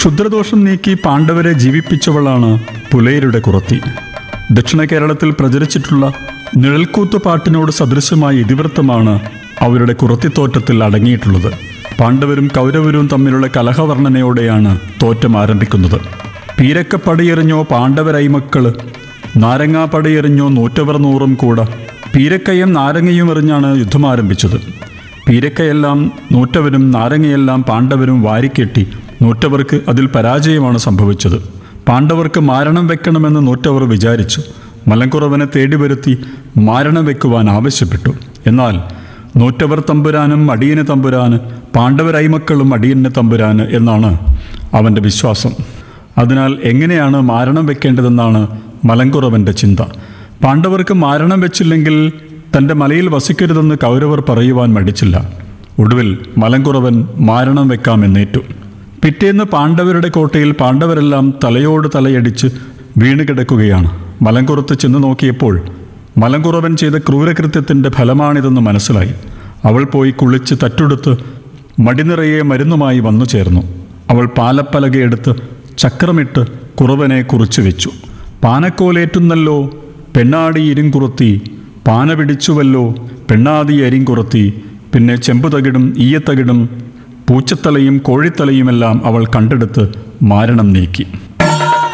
ക്ഷുദ്രദോഷം നീക്കി പാണ്ഡവരെ ജീവിപ്പിച്ചവളാണ് പുലയരുടെ കുറത്തി ദക്ഷിണ കേരളത്തിൽ പ്രചരിച്ചിട്ടുള്ള നിഴൽക്കൂത്ത് പാട്ടിനോട് സദൃശമായ ഇതിവൃത്തമാണ് അവരുടെ കുറത്തിത്തോറ്റത്തിൽ അടങ്ങിയിട്ടുള്ളത് പാണ്ഡവരും കൗരവരും തമ്മിലുള്ള കലഹവർണ്ണനയോടെയാണ് തോറ്റം ആരംഭിക്കുന്നത് പീരക്ക പടിയെറിഞ്ഞോ പാണ്ഡവരൈമക്കള് നാരങ്ങാ പടിയെറിഞ്ഞോ നൂറ്റവർ നൂറും കൂടെ പീരക്കയും നാരങ്ങയും എറിഞ്ഞാണ് യുദ്ധം ആരംഭിച്ചത് പീരക്കയെല്ലാം നൂറ്റവരും നാരങ്ങയെല്ലാം പാണ്ഡവരും വാരിക്കെട്ടി നൂറ്റവർക്ക് അതിൽ പരാജയമാണ് സംഭവിച്ചത് പാണ്ഡവർക്ക് മാരണം വെക്കണമെന്ന് നൂറ്റവർ വിചാരിച്ചു മലങ്കുറവനെ തേടി വരുത്തി മാരണം വെക്കുവാൻ ആവശ്യപ്പെട്ടു എന്നാൽ നൂറ്റവർ തമ്പുരാനും അടിയന് തമ്പുരാന് പാണ്ഡവരൈമക്കളും അടിയന് തമ്പുരാന് എന്നാണ് അവൻ്റെ വിശ്വാസം അതിനാൽ എങ്ങനെയാണ് മാരണം വെക്കേണ്ടതെന്നാണ് മലങ്കുറവൻ്റെ ചിന്ത പാണ്ഡവർക്ക് മാരണം വെച്ചില്ലെങ്കിൽ തൻ്റെ മലയിൽ വസിക്കരുതെന്ന് കൗരവർ പറയുവാൻ മടിച്ചില്ല ഒടുവിൽ മലങ്കുറവൻ മാരണം വെക്കാമെന്നേറ്റു പിറ്റേന്ന് പാണ്ഡവരുടെ കോട്ടയിൽ പാണ്ഡവരെല്ലാം തലയോട് തലയടിച്ച് വീണ് കിടക്കുകയാണ് മലങ്കുറത്ത് ചെന്ന് നോക്കിയപ്പോൾ മലങ്കുറവൻ ചെയ്ത ക്രൂരകൃത്യത്തിൻ്റെ ഫലമാണിതെന്ന് മനസ്സിലായി അവൾ പോയി കുളിച്ച് തട്ടുടുത്ത് മടിനിറയെ മരുന്നുമായി വന്നു ചേർന്നു അവൾ പാലപ്പലകയെടുത്ത് ചക്രമിട്ട് കുറവനെ കുറിച്ചു വെച്ചു പാനക്കോലേറ്റുന്നല്ലോ പെണ്ണാടി ഇരിങ്കുറുത്തി പാന പിടിച്ചുവല്ലോ പെണ്ണാതി അരിങ്കുറുത്തി പിന്നെ ചെമ്പുതകിടും ഈയത്തകിടും പൂച്ചത്തലയും കോഴിത്തലയുമെല്ലാം അവൾ കണ്ടെടുത്ത് മാരണം നീക്കി